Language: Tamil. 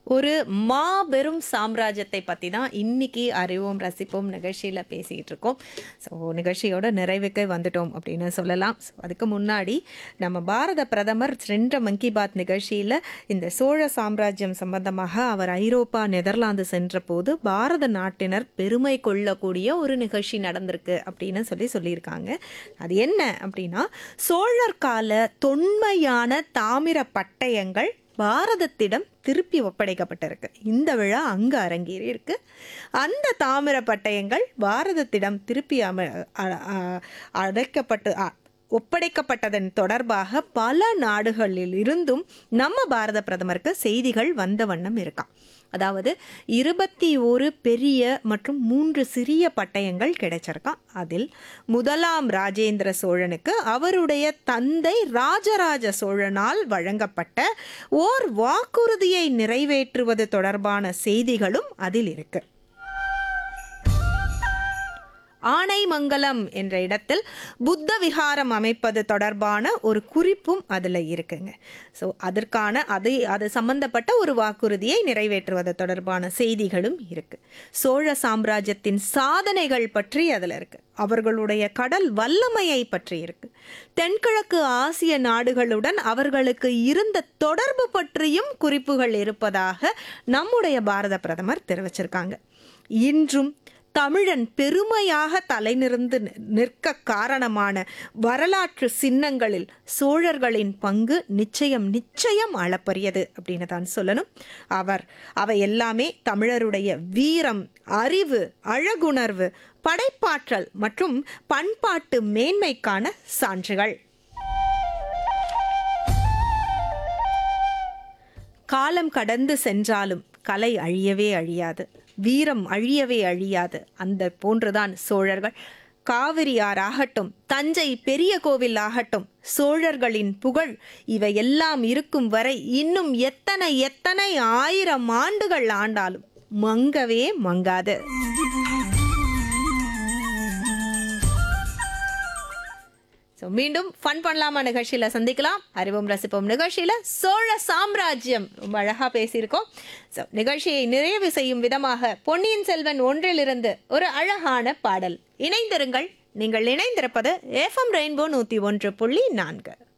ஒரு மாபெரும் சாம்ராஜ்யத்தை பற்றி தான் இன்னைக்கு அறிவோம் ரசிப்போம் நிகழ்ச்சியில் பேசிக்கிட்டு இருக்கோம் ஸோ நிகழ்ச்சியோட நிறைவுக்கு வந்துட்டோம் அப்படின்னு சொல்லலாம் ஸோ அதுக்கு முன்னாடி நம்ம பாரத பிரதமர் சென்ற மன் கி பாத் நிகழ்ச்சியில் இந்த சோழ சாம்ராஜ்யம் சம்பந்தமாக அவர் ஐரோப்பா நெதர்லாந்து சென்ற போது பாரத நாட்டினர் பெருமை கொள்ளக்கூடிய ஒரு நிகழ்ச்சி நடந்திருக்கு அப்படின்னு சொல்லி சொல்லியிருக்காங்க அது என்ன அப்படின்னா சோழர் கால தொன்மையான தாமிர பட்டயங்கள் பாரதத்திடம் திருப்பி ஒப்படைக்கப்பட்டிருக்கு இந்த விழா அங்கு அரங்கேறி இருக்கு அந்த தாமிர பட்டயங்கள் பாரதத்திடம் திருப்பி அம அ- அ- அடைக்கப்பட்டு அ- ஒப்படைக்கப்பட்டதன் தொடர்பாக பல நாடுகளில் இருந்தும் நம்ம பாரத பிரதமருக்கு செய்திகள் வந்த வண்ணம் இருக்காம் அதாவது இருபத்தி ஒரு பெரிய மற்றும் மூன்று சிறிய பட்டயங்கள் கிடைச்சிருக்காம் அதில் முதலாம் ராஜேந்திர சோழனுக்கு அவருடைய தந்தை ராஜராஜ சோழனால் வழங்கப்பட்ட ஓர் வாக்குறுதியை நிறைவேற்றுவது தொடர்பான செய்திகளும் அதில் இருக்கு ஆனைமங்கலம் என்ற இடத்தில் புத்த விகாரம் அமைப்பது தொடர்பான ஒரு குறிப்பும் அதில் இருக்குங்க ஸோ அதற்கான அது அது சம்பந்தப்பட்ட ஒரு வாக்குறுதியை நிறைவேற்றுவது தொடர்பான செய்திகளும் இருக்கு சோழ சாம்ராஜ்யத்தின் சாதனைகள் பற்றி அதில் இருக்கு அவர்களுடைய கடல் வல்லமையை பற்றி இருக்கு தென்கிழக்கு ஆசிய நாடுகளுடன் அவர்களுக்கு இருந்த தொடர்பு பற்றியும் குறிப்புகள் இருப்பதாக நம்முடைய பாரத பிரதமர் தெரிவிச்சிருக்காங்க இன்றும் தமிழன் பெருமையாக தலைநிமிர்ந்து நி- நிற்க காரணமான வரலாற்று சின்னங்களில் சோழர்களின் பங்கு நிச்சயம் நிச்சயம் அளப்பரியது அப்படின்னு தான் சொல்லணும் அவர் அவை எல்லாமே தமிழருடைய வீரம் அறிவு அழகுணர்வு படைப்பாற்றல் மற்றும் பண்பாட்டு மேன்மைக்கான சான்றுகள் காலம் கடந்து சென்றாலும் கலை அழியவே அழியாது வீரம் அழியவே அழியாது அந்த போன்றுதான் சோழர்கள் காவிரி ஆறாகட்டும் தஞ்சை பெரிய கோவில் ஆகட்டும் சோழர்களின் புகழ் இவை எல்லாம் இருக்கும் வரை இன்னும் எத்தனை எத்தனை ஆயிரம் ஆண்டுகள் ஆண்டாலும் மங்கவே மங்காது ஸோ மீண்டும் ஃபன் பண்ணலாமா நிகழ்ச்சியில் சந்திக்கலாம் அறிவோம் ரசிப்போம் நிகழ்ச்சியில் சோழ சாம்ராஜ்யம் ரொம்ப அழகாக பேசியிருக்கோம் ஸோ நிகழ்ச்சியை நிறைவு செய்யும் விதமாக பொன்னியின் செல்வன் ஒன்றிலிருந்து ஒரு அழகான பாடல் இணைந்திருங்கள் நீங்கள் இணைந்திருப்பது எஃப்எம் ரெயின்போ நூற்றி ஒன்று புள்ளி நான்கு